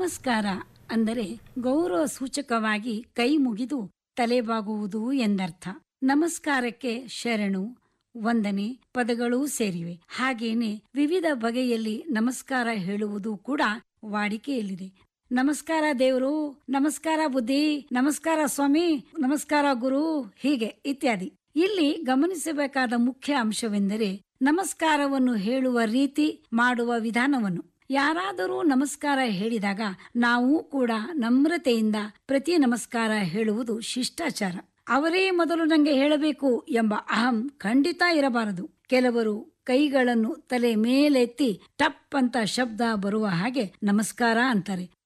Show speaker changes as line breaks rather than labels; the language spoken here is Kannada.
ನಮಸ್ಕಾರ ಅಂದರೆ ಗೌರವ ಸೂಚಕವಾಗಿ ಕೈ ಮುಗಿದು ತಲೆಬಾಗುವುದು ಎಂದರ್ಥ ನಮಸ್ಕಾರಕ್ಕೆ ಶರಣು ವಂದನೆ ಪದಗಳೂ ಸೇರಿವೆ ಹಾಗೇನೆ ವಿವಿಧ ಬಗೆಯಲ್ಲಿ ನಮಸ್ಕಾರ ಹೇಳುವುದು ಕೂಡ ವಾಡಿಕೆಯಲ್ಲಿದೆ ನಮಸ್ಕಾರ ದೇವರು ನಮಸ್ಕಾರ ಬುದ್ಧಿ ನಮಸ್ಕಾರ ಸ್ವಾಮಿ ನಮಸ್ಕಾರ ಗುರು ಹೀಗೆ ಇತ್ಯಾದಿ ಇಲ್ಲಿ ಗಮನಿಸಬೇಕಾದ ಮುಖ್ಯ ಅಂಶವೆಂದರೆ ನಮಸ್ಕಾರವನ್ನು ಹೇಳುವ ರೀತಿ ಮಾಡುವ ವಿಧಾನವನ್ನು ಯಾರಾದರೂ ನಮಸ್ಕಾರ ಹೇಳಿದಾಗ ನಾವು ಕೂಡ ನಮ್ರತೆಯಿಂದ ಪ್ರತಿ ನಮಸ್ಕಾರ ಹೇಳುವುದು ಶಿಷ್ಟಾಚಾರ ಅವರೇ ಮೊದಲು ನಂಗೆ ಹೇಳಬೇಕು ಎಂಬ ಅಹಂ ಖಂಡಿತ ಇರಬಾರದು ಕೆಲವರು ಕೈಗಳನ್ನು ತಲೆ ಮೇಲೆತ್ತಿ ಟಪ್ ಅಂತ ಶಬ್ದ ಬರುವ ಹಾಗೆ ನಮಸ್ಕಾರ ಅಂತಾರೆ